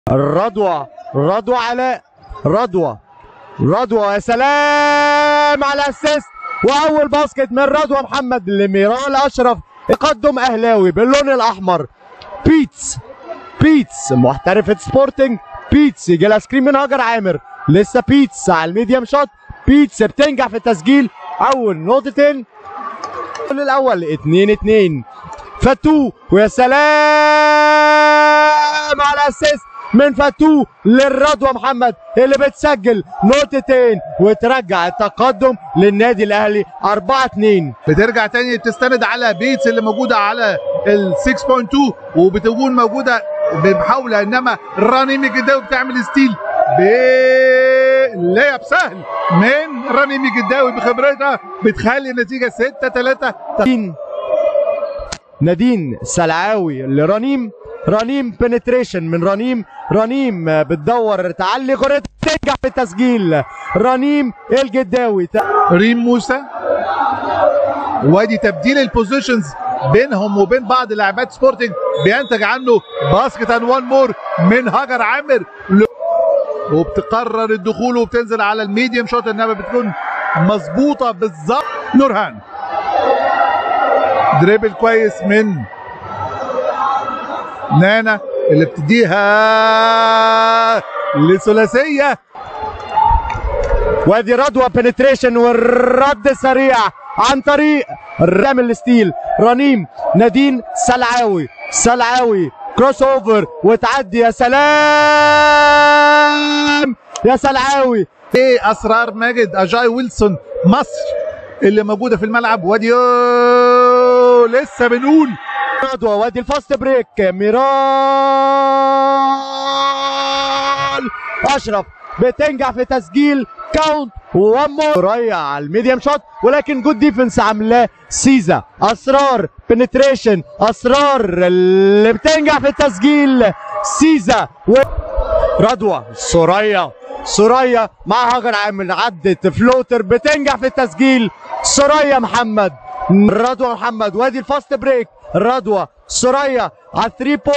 رضوى رضوى علاء رضوى رضوى يا سلام على الاسيست واول باسكت من رضوى محمد لميرال اشرف تقدم اهلاوي باللون الاحمر بيتس بيتس محترفة سبورتنج بيتس يجي لها سكرين من هاجر عامر لسه بيتس على الميديم شوت بيتس بتنجح في التسجيل اول نقطتين الاول 2 2 فتو ويا سلام على اسيست من فتو للرضوى محمد اللي بتسجل نقطتين وترجع التقدم للنادي الاهلي 4 2 بترجع تاني تستند على بيتس اللي موجوده على ال 6.2 وبتكون موجوده بمحاوله انما رانيمي جداوي بتعمل ستيل بلعب سهل من رانيمي جداوي بخبرتها بتخلي النتيجه 6 3 نادين نادين سلعاوي لرنيم رنيم بنتريشن من رنيم رنيم بتدور تعلي كرة تنجح في التسجيل رنيم الجداوي ريم موسى وادي تبديل البوزيشنز بينهم وبين بعض لاعبات سبورتنج بينتج عنه باسكت ان وان مور من هاجر عامر وبتقرر الدخول وبتنزل على الميديم شوت انما بتكون مظبوطه بالظبط نورهان دريبل كويس من نانا اللي بتديها لثلاثيه وادي رضوى بنتريشن والرد سريع عن طريق رامي الستيل رنيم نادين سلعاوي سلعاوي كروس اوفر وتعدي يا سلام يا سلعاوي ايه اسرار ماجد اجاي ويلسون مصر اللي موجوده في الملعب وادي لسه بنقول رضوى وادي الفاست بريك ميرال اشرف بتنجح في تسجيل كاونت وان مور ريع على الميديم شوت ولكن جود ديفنس عاملاه سيزا اسرار بنتريشن اسرار اللي بتنجح في التسجيل سيزا و... رضوى سوريا سوريا مع هاجر عامل عدت فلوتر بتنجح في التسجيل سوريا محمد رضوى محمد وادي الفاست بريك رضوى سوريا على 3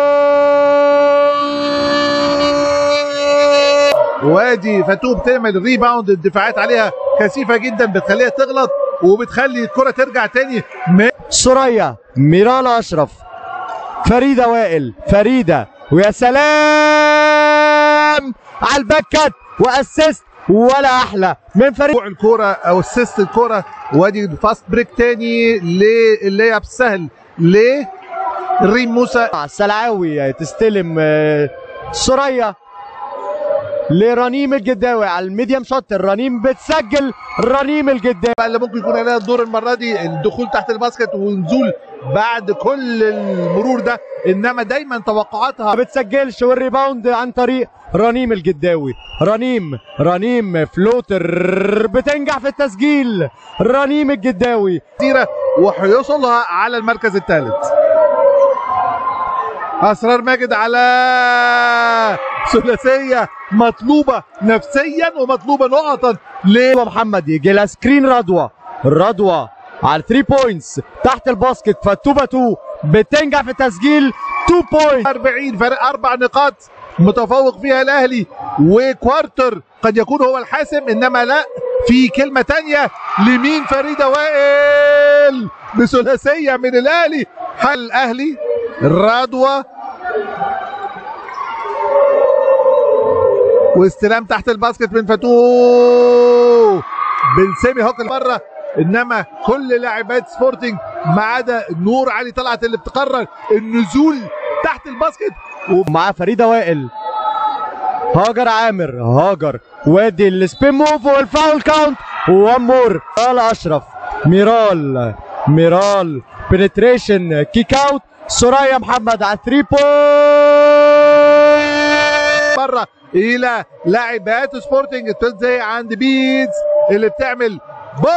وادي فتوه بتعمل ريباوند الدفاعات عليها كثيفه جدا بتخليها تغلط وبتخلي الكره ترجع تاني من سوريا ميرال اشرف فريده وائل فريده ويا سلام على الباكات واسيست ولا احلى من فريق الكوره او اسيست الكوره وادي فاست بريك تاني لللاعب سهل ل ريم موسى السلعاوي تستلم سوريا لرنيم الجداوي على الميديم شوت الرنيم بتسجل رنيم الجداوي اللي ممكن يكون عليها الدور المره دي الدخول تحت الباسكت ونزول بعد كل المرور ده انما دايما توقعاتها ما بتسجلش والريباوند عن طريق رنيم الجداوي رنيم رنيم فلوتر بتنجح في التسجيل رنيم الجداوي كتيره وهيوصلها على المركز الثالث اسرار ماجد على ثلاثيه مطلوبه نفسيا ومطلوبه نقطا لمحمد يجي لها سكرين رضوى رضوى على 3 بوينتس تحت الباسكت فتوبه 2 بتنجح في تسجيل 2 بوينت 40 فرق اربع نقاط متفوق فيها الاهلي وكوارتر قد يكون هو الحاسم انما لا في كلمه تانية لمين فريده وائل بثلاثيه من الاهلي حل الاهلي رضوى واستلام تحت الباسكت من فتوح بنسمي هوك بره انما كل لاعبات سبورتنج ما عدا نور علي طلعت اللي بتقرر النزول تحت الباسكت ومعاه فريده وائل هاجر عامر هاجر وادي السبين موف والفاول كاونت وان مور ميرال اشرف ميرال ميرال بنتريشن كيك اوت سوريا محمد على 3 بوينت بره الى لاعبات سبورتنج تنزل عند بيتس اللي بتعمل بول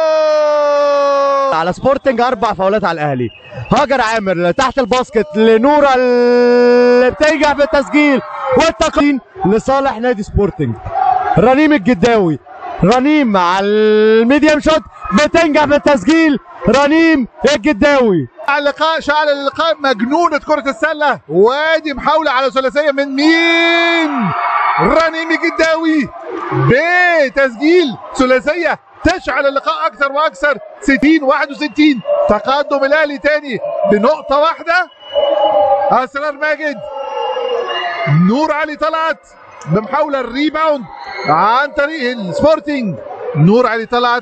على سبورتنج اربع فاولات على الاهلي هاجر عامر تحت الباسكت لنورا اللي بتنجح في التسجيل والتقديم لصالح نادي سبورتنج رنيم الجداوي رنيم على الميديم شوت بتنجح في التسجيل رنيم الجداوي اللقاء شعل اللقاء مجنونة كرة السلة وادي محاولة على ثلاثية من مين؟ رنيم الجداوي بتسجيل ثلاثية تشعل اللقاء أكثر وأكثر 60 61 تقدم الأهلي تاني بنقطة واحدة أسرار ماجد نور علي طلعت بمحاولة الريباوند عن طريق السبورتنج نور علي طلعت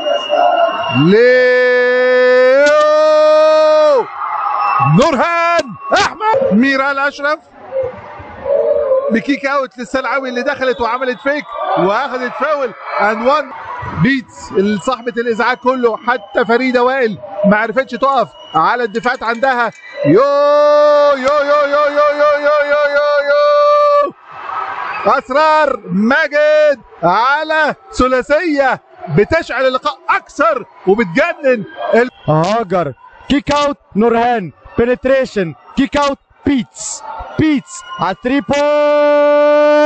ليو نورهان احمد ميرال اشرف بكيك اوت للسلعوي اللي دخلت وعملت فيك واخذت فاول اند وان بيتس صاحبة الازعاج كله حتى فريدة وائل ما عرفتش تقف على الدفاعات عندها يو يو يو يو يو يو يو يو يو, يو. اسرار ماجد على ثلاثيه بتشعل اللقاء اكثر وبتجنن ال... هاجر كيك اوت نورهان بنتريشن كيك اوت بيتس بيتس على 3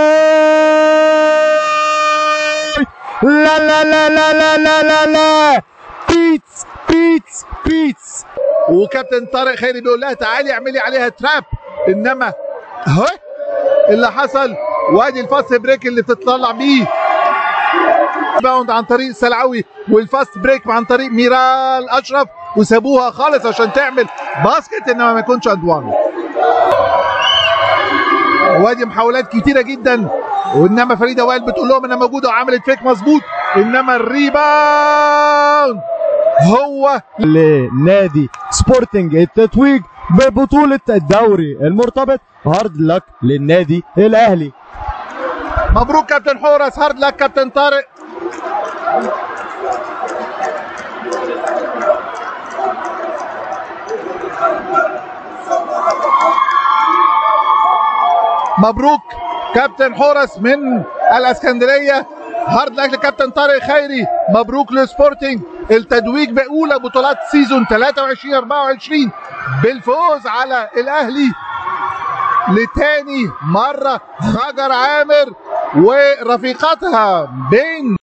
بوينت لا لا لا لا لا لا لا لا بيتس بيتس بيتس وكابتن طارق خيري بيقول لها تعالي اعملي عليها تراب انما ها اللي حصل وادي الفاست بريك اللي بتطلع بيه باوند عن طريق سلعوي والفاست بريك عن طريق ميرال اشرف وسابوها خالص عشان تعمل باسكت انما ما يكونش اند وان وادي محاولات كتيره جدا وانما فريده وائل بتقول لهم انا موجوده وعملت فيك مظبوط انما الريباوند هو لنادي سبورتنج التتويج ببطولة الدوري المرتبط هارد لك للنادي الأهلي مبروك كابتن حورس هارد لك كابتن طارق مبروك كابتن حورس من الاسكندريه هارد لك لكابتن طارق خيري مبروك لسبورتنج التتويج باولى بطولات سيزون 23 24 بالفوز على الاهلي لتاني مره هاجر عامر ورفيقتها بين